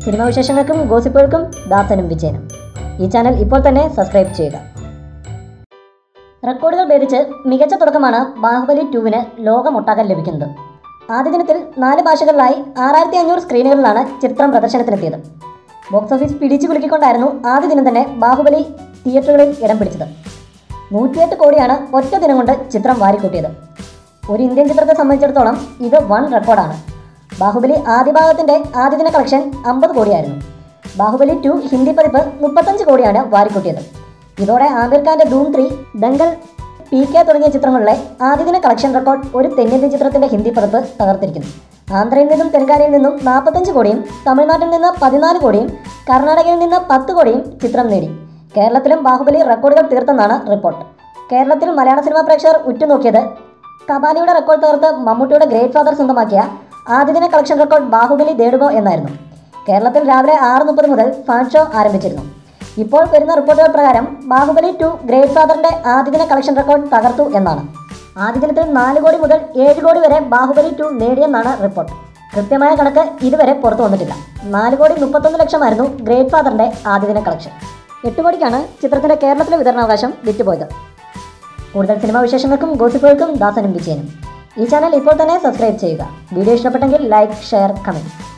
cinema വിശേഷങ്ങൾക്കും ഗോസിപ്പുകൾക്കും ദാസനും വിജയനും ഈ channel ഇപ്പോൾ തന്നെ സബ്സ്ക്രൈബ് ചെയ്യുക റെക്കോർഡുകൾ ഭേദിച്ച് മികച്ച തുടക്കമാണ് ബാഹുബലി ടൂവിന് ലോകമൊട്ടാകൻ ലഭിക്കുന്നത് ആദ്യ ദിനത്തിൽ നാല് ഭാഷകളിലായി ആറായിരത്തി അഞ്ഞൂറ് സ്ക്രീനുകളിലാണ് ചിത്രം പ്രദർശനത്തിനെത്തിയത് ബോക്സ് ഓഫീസ് പിടിച്ചു കുലുക്കിക്കൊണ്ടായിരുന്നു ആദ്യ ദിനം തന്നെ ബാഹുബലി തിയേറ്ററുകളിൽ ഇടം പിടിച്ചത് നൂറ്റിയെട്ട് കോടിയാണ് ഒറ്റ ദിനം കൊണ്ട് ചിത്രം വാരിക്കൂട്ടിയത് ഒരു ഇന്ത്യൻ ചിത്രത്തെ സംബന്ധിച്ചിടത്തോളം ഇത് വൺ റെക്കോർഡാണ് ബാഹുബലി ആദ്യ ഭാഗത്തിൻ്റെ ആദ്യ ദിന കളക്ഷൻ അമ്പത് കോടിയായിരുന്നു ബാഹുബലി ടു ഹിന്ദി പതിപ്പ് മുപ്പത്തഞ്ച് കോടിയാണ് വാരിക്കൂട്ടിയത് ഇതോടെ ആമിർ ഖാന്റെ ധൂം ത്രീ ദങ്കൽ പി കെ തുടങ്ങിയ ചിത്രങ്ങളിലെ ആദ്യദിന കളക്ഷൻ റെക്കോർഡ് ഒരു തെന്നിന്ത്യൻ ചിത്രത്തിന്റെ ഹിന്ദി പതിപ്പ് തകർത്തിരിക്കുന്നു ആന്ധ്രയിൽ നിന്നും തെലങ്കാനയിൽ നിന്നും നാൽപ്പത്തഞ്ച് കോടിയും തമിഴ്നാട്ടിൽ നിന്ന് പതിനാല് കോടിയും കർണാടകയിൽ നിന്ന് പത്ത് കോടിയും ചിത്രം നേടി കേരളത്തിലും ബാഹുബലി റെക്കോർഡുകൾ തീർത്തെന്നാണ് റിപ്പോർട്ട് കേരളത്തിൽ മലയാള സിനിമാ പ്രേക്ഷകർ ഉറ്റുനോക്കിയത് കബാലിയുടെ റെക്കോർഡ് തകർത്ത് മമ്മൂട്ടിയുടെ ഗ്രേറ്റ് ഫാദർ സ്വന്തമാക്കിയ ആദ്യദിന കളക്ഷൻ റെക്കോർഡ് ബാഹുബലി നേടുമോ എന്നായിരുന്നു കേരളത്തിൽ രാവിലെ ആറ് മുപ്പത് മുതൽ ഫാൻ ഷോ ആരംഭിച്ചിരുന്നു ഇപ്പോൾ വരുന്ന റിപ്പോർട്ടുകൾ പ്രകാരം ബാഹുബലി ടു ഗ്രേറ്റ് ഫാദറിന്റെ ആദ്യദിന കളക്ഷൻ റെക്കോർഡ് തകർത്തു എന്നാണ് ആദ്യ ദിനത്തിൽ നാല് കോടി മുതൽ ഏഴ് കോടി വരെ ബാഹുബലി ടു നേടിയെന്നാണ് റിപ്പോർട്ട് കൃത്യമായ കണക്ക് ഇതുവരെ പുറത്തു വന്നിട്ടില്ല നാല് കോടി മുപ്പത്തൊന്ന് ലക്ഷമായിരുന്നു ഗ്രേറ്റ് ഫാദറിന്റെ ആദ്യദിന കളക്ഷൻ എട്ട് കോടിക്കാണ് ചിത്രത്തിന്റെ കേരളത്തിലെ വിതരണാവകാശം വിറ്റുപോയത് കൂടുതൽ സിനിമാ വിശേഷങ്ങൾക്കും ഗോസിപ്പുകൾക്കും ദാസനും വിജയനും ഈ ചാനൽ ഇപ്പോൾ തന്നെ സബ്സ്ക്രൈബ് ചെയ്യുക വീഡിയോ ഇഷ്ടപ്പെട്ടെങ്കിൽ ലൈക്ക് ഷെയർ കമൻറ്റ്